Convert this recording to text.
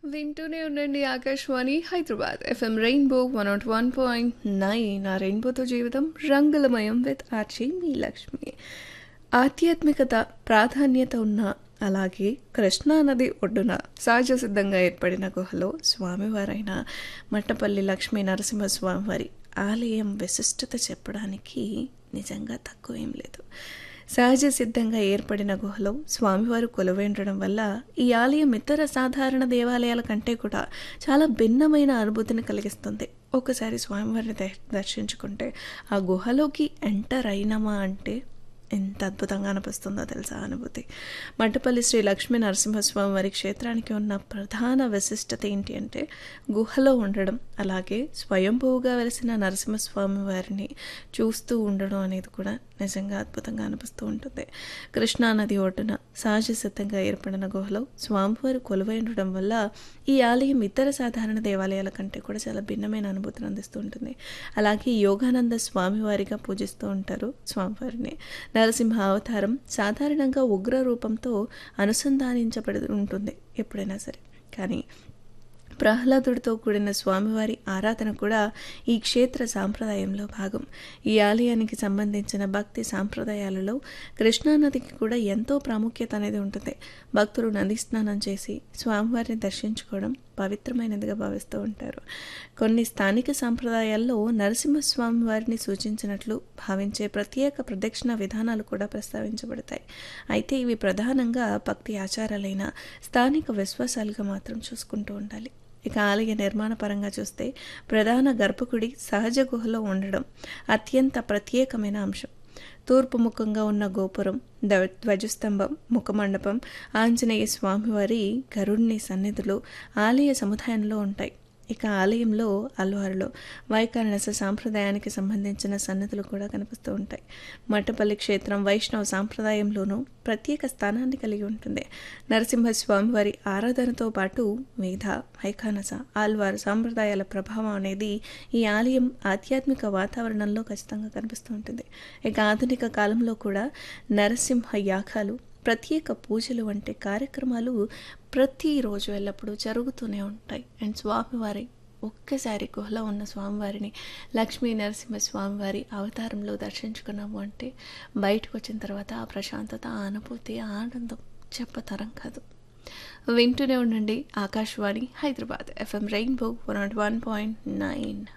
వింటూనే ఉండండి Akashvani Hyderabad FM rainbow one not one point nine ఆ రెయిన్బోతో జీవితం రంగులమయం విత్ ఆర్చి మీ లక్ష్మి ఆధ్యాత్మికత ప్రాధాన్యత ఉన్న అలాగే కృష్ణా నది ఒడ్డున సహజ సిద్ధంగా ఏర్పడిన గుహలో స్వామివారైన మట్టపల్లి లక్ష్మీ నరసింహస్వామివారి ఆలయం విశిష్టత చెప్పడానికి నిజంగా తక్కువ ఏం లేదు సహజ సిద్ధంగా ఏర్పడిన గుహలో స్వామివారు కొలువైండడం వల్ల ఈ ఆలయం ఇతర సాధారణ దేవాలయాల కంటే కూడా చాలా భిన్నమైన అనుభూతిని కలిగిస్తుంది ఒకసారి స్వామివారిని ద- దర్శించుకుంటే ఆ గుహలోకి ఎంటర్ అయినామా అంటే ఎంత అద్భుతంగా అనిపిస్తుందో తెలుసా అనుభూతి మట్టపల్లి శ్రీ లక్ష్మీ నరసింహస్వామి వారి క్షేత్రానికి ఉన్న ప్రధాన విశిష్టత ఏంటి అంటే గుహలో ఉండడం అలాగే స్వయంభూగా వెలిసిన నరసింహస్వామి వారిని చూస్తూ ఉండడం అనేది కూడా నిజంగా అద్భుతంగా అనిపిస్తూ ఉంటుంది కృష్ణా నది ఒడ్డున సహజ సిద్ధంగా ఏర్పడిన గుహలో స్వామివారు కొలువై ఉండడం వల్ల ఈ ఆలయం ఇతర సాధారణ దేవాలయాల కంటే కూడా చాలా భిన్నమైన అనుభూతిని అందిస్తూ ఉంటుంది అలాగే యోగానంద స్వామివారిగా పూజిస్తూ ఉంటారు స్వామివారిని నరసింహ అవతారం సాధారణంగా ఉగ్ర రూపంతో అనుసంధానించబడి ఉంటుంది ఎప్పుడైనా సరే కానీ ప్రహ్లాదుడితో కూడిన స్వామివారి ఆరాధన కూడా ఈ క్షేత్ర సాంప్రదాయంలో భాగం ఈ ఆలయానికి సంబంధించిన భక్తి సాంప్రదాయాలలో కృష్ణానదికి కూడా ఎంతో ప్రాముఖ్యత అనేది ఉంటుంది భక్తులు నది స్నానం చేసి స్వామివారిని దర్శించుకోవడం పవిత్రమైనదిగా భావిస్తూ ఉంటారు కొన్ని స్థానిక సాంప్రదాయాల్లో నరసింహస్వామి వారిని సూచించినట్లు భావించే ప్రత్యేక ప్రదక్షిణ విధానాలు కూడా ప్రస్తావించబడతాయి అయితే ఇవి ప్రధానంగా భక్తి ఆచారాలైన స్థానిక విశ్వాసాలుగా మాత్రం చూసుకుంటూ ఉండాలి ఇక ఆలయ నిర్మాణ పరంగా చూస్తే ప్రధాన గర్భగుడి సహజ గుహలో ఉండడం అత్యంత ప్రత్యేకమైన అంశం తూర్పు ముఖంగా ఉన్న గోపురం ధ్వ- ధ్వజస్తంభం ముఖమండపం ఆంజనేయ స్వామివారి గరుడిని సన్నిధులు ఆలయ సముదాయంలో ఉంటాయి ఇక ఆలయంలో అల్వారులో వైకానస సాంప్రదాయానికి సంబంధించిన సన్నిధులు కూడా కనిపిస్తూ ఉంటాయి మట్టపల్లి క్షేత్రం వైష్ణవ సాంప్రదాయంలోనూ ప్రత్యేక స్థానాన్ని కలిగి ఉంటుంది నరసింహస్వామి వారి ఆరాధనతో పాటు వేద వైఖానస ఆల్వార్ సాంప్రదాయాల ప్రభావం అనేది ఈ ఆలయం ఆధ్యాత్మిక వాతావరణంలో ఖచ్చితంగా కనిపిస్తూ ఉంటుంది ఇక ఆధునిక కాలంలో కూడా నరసింహ యాగాలు ప్రత్యేక పూజలు వంటి కార్యక్రమాలు ప్రతిరోజు ఎల్లప్పుడూ జరుగుతూనే ఉంటాయి అండ్ స్వామివారి ఒక్కసారి గుహలో ఉన్న స్వామివారిని లక్ష్మీ నరసింహ స్వామివారి అవతారంలో దర్శించుకున్నాము అంటే బయటకు వచ్చిన తర్వాత ఆ ప్రశాంతత ఆ అనుభూతి ఆ ఆనందం చెప్పతరం కాదు వింటూనే ఉండండి Akashvani Hyderabad FM rainbow one not one point nine